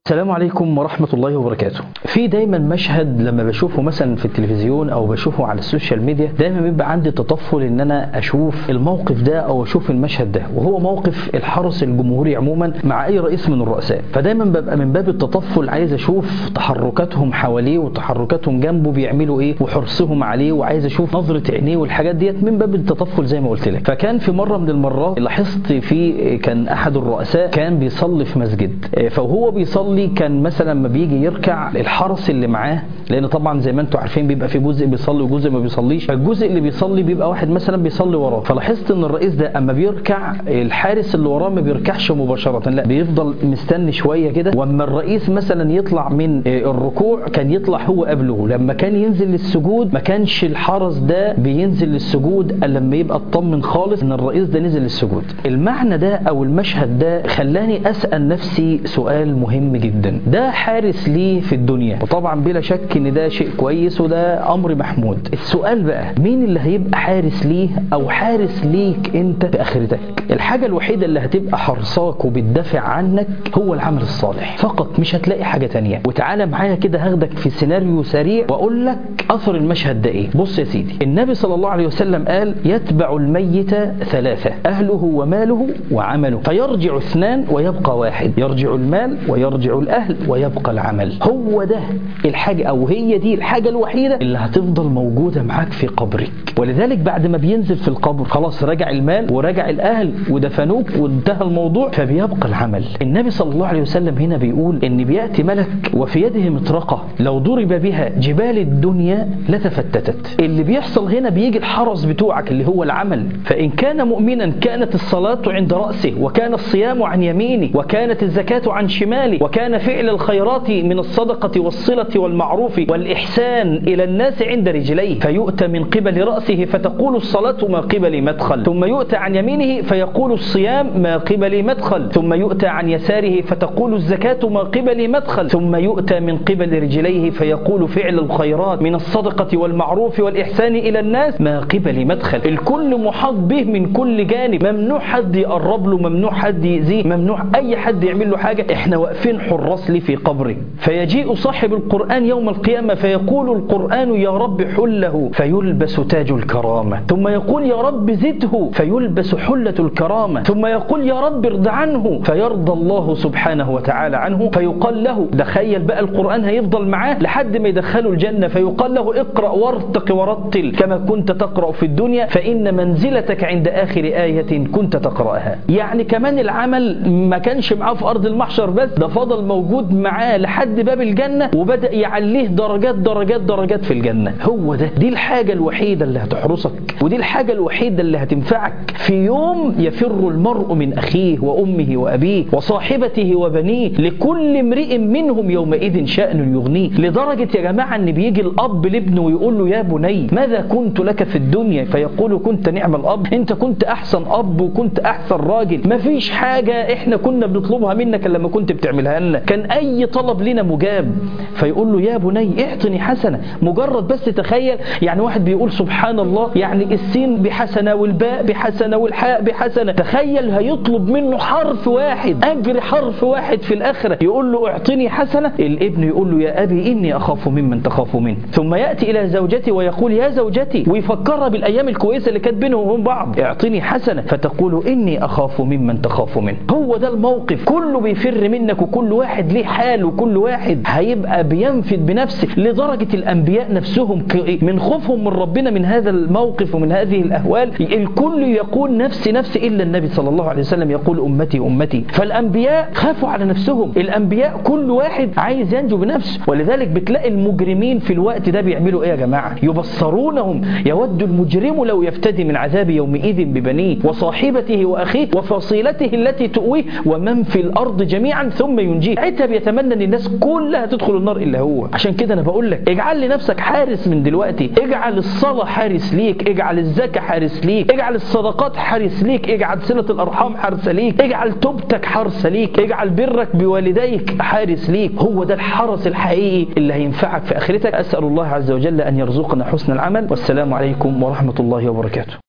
السلام عليكم ورحمة الله وبركاته في دايما مشهد لما بشوفه مثلا في التلفزيون او بشوفه على السوشيال ميديا دايما بيبقى عندي تطفل ان انا اشوف الموقف ده او اشوف المشهد ده وهو موقف الحرس الجمهوري عموما مع اي رئيس من الرؤساء فدايما ببقى من باب التطفل عايز اشوف تحركاتهم حواليه وتحركاتهم جنبه بيعملوا ايه وحرصهم عليه وعايز اشوف نظرة عينيه والحاجات ديت من باب التطفل زي ما قلت لك فكان في مرة من المرات لاحظت في كان احد الرؤساء كان بيصلي في مسجد فهو بيصلي كان مثلا لما بيجي يركع الحرس اللي معاه لان طبعا زي ما انتم عارفين بيبقى في جزء بيصلي وجزء ما بيصليش فالجزء اللي بيصلي بيبقى واحد مثلا بيصلي وراه فلاحظت ان الرئيس ده اما بيركع الحارس اللي وراه ما بيركعش مباشره لا بيفضل مستني شويه كده واما الرئيس مثلا يطلع من الركوع كان يطلع هو قبله لما كان ينزل للسجود ما كانش الحرس ده بينزل للسجود الا لما يبقى اطمن خالص ان الرئيس ده نزل للسجود المعنى ده او المشهد ده خلاني اسال نفسي سؤال مهم جدا ده حارس ليه في الدنيا وطبعا بلا شك ان ده شيء كويس وده امر محمود السؤال بقى مين اللي هيبقى حارس ليه او حارس ليك انت في اخرتك الحاجه الوحيده اللي هتبقى حرصاك وبتدافع عنك هو العمل الصالح فقط مش هتلاقي حاجه تانية وتعالى معايا كده هاخدك في سيناريو سريع واقول لك اثر المشهد ده ايه بص يا سيدي النبي صلى الله عليه وسلم قال يتبع الميت ثلاثه اهله وماله وعمله فيرجع اثنان ويبقى واحد يرجع المال ويرجع الاهل ويبقى العمل هو ده الحاجة أو هي دي الحاجة الوحيدة اللي هتفضل موجودة معاك في قبرك ولذلك بعد ما بينزل في القبر خلاص رجع المال ورجع الأهل ودفنوك وانتهى الموضوع فبيبقى العمل النبي صلى الله عليه وسلم هنا بيقول إن بيأتي ملك وفي يده مطرقة لو ضرب بها جبال الدنيا لتفتتت اللي بيحصل هنا بيجي الحرس بتوعك اللي هو العمل فإن كان مؤمنا كانت الصلاة عند رأسه وكان الصيام عن يمينه وكانت الزكاة عن شماله وكان فعل الخيرات من الصدقة والصلة والمعروف والإحسان إلى الناس عند رجليه فيؤتى من قبل رأسه فتقول الصلاة ما قبل مدخل ثم يؤتى عن يمينه فيقول الصيام ما قبل مدخل ثم يؤتى عن يساره فتقول الزكاة ما قبل مدخل ثم يؤتى من قبل رجليه فيقول فعل الخيرات من الصدقة والمعروف والإحسان إلى الناس ما قبل مدخل الكل محاط به من كل جانب ممنوع حد يقرب له ممنوع حد يأذيه ممنوع أي حد يعمل له حاجة احنا واقفين حراس ليه في قبره فيجيء صاحب القرآن يوم القيامة فيقول القرآن يا رب حله فيلبس تاج الكرامة ثم يقول يا رب زده فيلبس حلة الكرامة ثم يقول يا رب ارض عنه فيرضى الله سبحانه وتعالى عنه فيقال له تخيل بقى القرآن هيفضل معاه لحد ما يدخله الجنة فيقال له اقرأ وارتق ورتل كما كنت تقرأ في الدنيا فإن منزلتك عند آخر آية كنت تقرأها يعني كمان العمل ما كانش معاه في أرض المحشر بس ده فضل موجود معاه لحد باب الجنة وبدأ يعليه درجات درجات درجات في الجنة هو ده دي الحاجة الوحيدة اللي هتحرسك ودي الحاجة الوحيدة اللي هتنفعك في يوم يفر المرء من أخيه وأمه وأبيه وصاحبته وبنيه لكل امرئ منهم يومئذ شأن يغنيه لدرجة يا جماعة أن بيجي الأب لابنه ويقول له يا بني ماذا كنت لك في الدنيا فيقول كنت نعم الأب أنت كنت أحسن أب وكنت أحسن راجل مفيش حاجة إحنا كنا بنطلبها منك لما كنت بتعملها لنا كان أي طلب لنا مجاب فيقول له يا بني اعطني حسنة مجرد بس تخيل يعني واحد بيقول سبحان الله يعني السين بحسنة والباء بحسنة والحاء بحسنة تخيل هيطلب منه حرف واحد أجر حرف واحد في الآخرة يقول له اعطني حسنة الابن يقول له يا أبي إني أخاف ممن تخاف منه ثم يأتي إلى زوجتي ويقول يا زوجتي ويفكرها بالأيام الكويسة اللي كانت بينهم وبين بعض اعطني حسنة فتقول إني أخاف ممن تخاف منه هو ده الموقف كله بيفر منك وكل واحد ليه حال وكل واحد هيبقى بينفد بنفسه لدرجة الأنبياء نفسهم من خوفهم من ربنا من هذا الموقف ومن هذه الأهوال الكل يقول نفسي نفسي إلا النبي صلى الله عليه وسلم يقول أمتي أمتي فالأنبياء خافوا على نفسهم الأنبياء كل واحد عايز ينجو بنفسه ولذلك بتلاقي المجرمين في الوقت ده بيعملوا إيه يا جماعة يبصرونهم يود المجرم لو يفتدي من عذاب يومئذ ببنيه وصاحبته وأخيه وفصيلته التي تؤويه ومن في الأرض جميعا ثم ينجيه عتب يتمنى أن الناس كلها تدخل النار إلا هو عشان كده أنا بقول لك اجعل لنفسك حارس من دلوقتي اجعل الصلاة حارس ليك اجعل الزكاة حارس ليك اجعل الصدقات حارس ليك اجعل صلة الأرحام حارس ليك اجعل توبتك حارس ليك اجعل برك بوالديك حارس ليك هو ده الحرس الحقيقي اللي هينفعك في آخرتك أسأل الله عز وجل أن يرزقنا حسن العمل والسلام عليكم ورحمة الله وبركاته